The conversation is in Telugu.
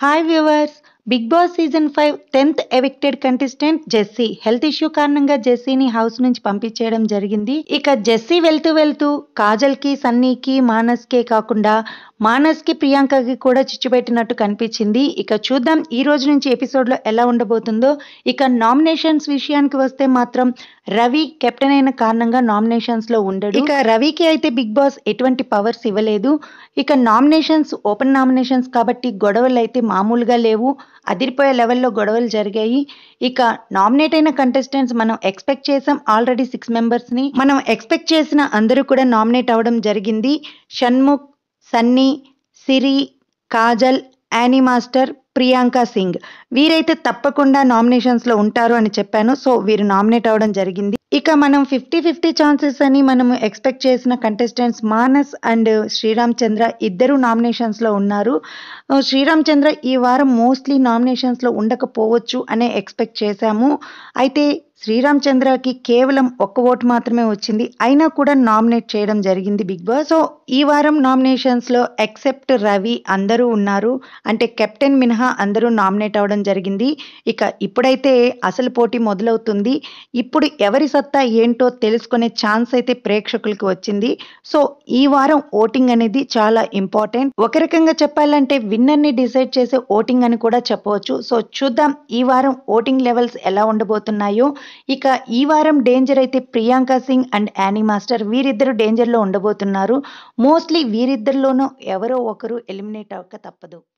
hi viewers big boss season five tenth evicted contestant Jessie health issue కారణంగా జెస్సీని హౌస్ నుంచి పంపించేయడం జరిగింది ఇక జెస్సీ వెళ్తూ వెళ్తూ కాజల్కి సన్నీకి మానస్కే కాకుండా మానస్కి ప్రియాంకకి కూడా చిచ్చుపెట్టినట్టు కనిపించింది ఇక చూద్దాం ఈ రోజు నుంచి ఎపిసోడ్లో ఎలా ఉండబోతుందో ఇక నామినేషన్స్ విషయానికి వస్తే మాత్రం రవి కెప్టెన్ అయిన కారణంగా నామినేషన్స్ లో ఉండడు ఇక రవికి అయితే బిగ్ బాస్ ఎటువంటి పవర్స్ ఇవ్వలేదు ఇక నామినేషన్స్ ఓపెన్ నామినేషన్స్ కాబట్టి గొడవలు అయితే మామూలుగా లేవు అదిరిపోయే లెవెల్లో గొడవలు జరిగాయి ఇక నామినేట్ అయిన కంటెస్టెంట్స్ మనం ఎక్స్పెక్ట్ చేసాం ఆల్రెడీ సిక్స్ మెంబర్స్ని మనం ఎక్స్పెక్ట్ చేసిన అందరూ కూడా నామినేట్ అవ్వడం జరిగింది షణ్ముఖ్ సన్నీ సిరి కాజల్ యానీ మాస్టర్ ప్రియాంక సింగ్ వీరైతే తప్పకుండా నామినేషన్స్లో ఉంటారు అని చెప్పాను సో వీరు నామినేట్ అవ్వడం జరిగింది ఇక మనం ఫిఫ్టీ ఫిఫ్టీ ఛాన్సెస్ అని మనం ఎక్స్పెక్ట్ చేసిన కంటెస్టెంట్స్ మానస్ అండ్ శ్రీరామ్ చంద్ర ఇద్దరు నామినేషన్స్లో ఉన్నారు ఆ, శ్రీరామ్ చంద్ర ఈ వారం మోస్ట్లీ నామినేషన్స్లో ఉండకపోవచ్చు అనే ఎక్స్పెక్ట్ చేశాము అయితే శ్రీరామ్ చంద్రకి కేవలం ఒక్క ఓటు మాత్రమే వచ్చింది అయినా కూడా నామినేట్ చేయడం జరిగింది బిగ్ బాస్ సో ఈ వారం నామినేషన్స్ లో ఎక్సెప్ట్ రవి అందరూ ఉన్నారు అంటే కెప్టెన్ మినహా అందరూ నామినేట్ అవ్వడం జరిగింది ఇక ఇప్పుడైతే అసలు పోటీ మొదలవుతుంది ఇప్పుడు ఎవరి సత్తా ఏంటో తెలుసుకునే ఛాన్స్ అయితే ప్రేక్షకులకు వచ్చింది సో ఈ వారం ఓటింగ్ అనేది చాలా ఇంపార్టెంట్ ఒక రకంగా చెప్పాలంటే విన్నర్ ని డిసైడ్ చేసే ఓటింగ్ అని కూడా చెప్పవచ్చు సో చూద్దాం ఈ వారం ఓటింగ్ లెవెల్స్ ఎలా ఉండబోతున్నాయో ఇక ఈ వారం డేంజర్ అయితే ప్రియాంక సింగ్ అండ్ యానీ మాస్టర్ వీరిద్దరు డేంజర్లో ఉండబోతున్నారు మోస్ట్లీ వీరిద్దరిలోనూ ఎవరో ఒకరు ఎలిమినేట్ అవ్వక తప్పదు